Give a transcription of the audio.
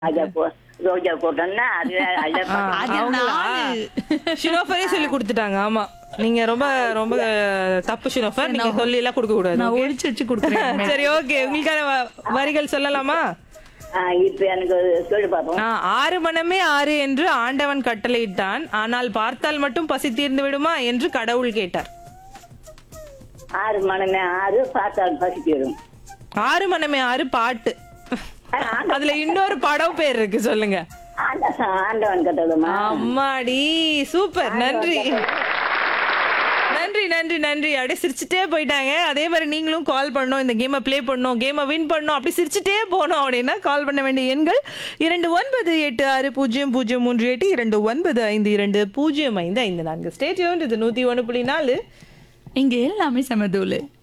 ராஜா போ ரோஜா போட்டோம்னா அது அது ஆ, அது அவங்களா? நானு. ஷினோஃபரே சொல்லி கொடுத்துட்டாங்க ஆமா நீங்க ரொம்ப ரொம்ப தப்பு ஷினோஃபர் நீங்க சொல்லி எல்லாம் கொடுக்க கூடாது நான் okay? ஒழிச்சு வச்சு கொடுக்குறேன் சரி ஓகே உங்களுக்கான வ- வரிகள் சொல்லலாமா ஆ, இப்ப எனக்கு சொல்லி பார்ப்போம் ஆ, ஆறு மனமே ஆறு என்று ஆண்டவன் கட்டளையிட்டான் ஆனால் பார்த்தால் மட்டும் பசி தீர்ந்து விடுமா என்று கடவுள் கேட்டார் ஆறு மணமே ஆறு பார்த்தால் பசிக்கிறோம் ஆறு மனமே ஆறு பாட்டு அதுல இன்னொரு படம் பேர் இருக்கு சொல்லுங்க ஆண்டவன் கட்டதுமா அம்மாடி சூப்பர் நன்றி நன்றி நன்றி நன்றி அப்படியே சிரிச்சுட்டே போயிட்டாங்க அதே மாதிரி நீங்களும் கால் பண்ணணும் இந்த கேமை ப்ளே பண்ணணும் கேமை வின் பண்ணணும் அப்படி சிரிச்சுட்டே போகணும் அப்படின்னா கால் பண்ண வேண்டிய எண்கள் இரண்டு ஒன்பது எட்டு ஆறு பூஜ்ஜியம் பூஜ்ஜியம் மூன்று எட்டு இரண்டு ஒன்பது ஐந்து இரண்டு பூஜ்ஜியம் ஐந்து ஐந்து நான்கு ஸ்டேட்யூன் இது நூத்தி ஒன்று புள்ளி நாலு இங்க எல்லாமே சமதூளு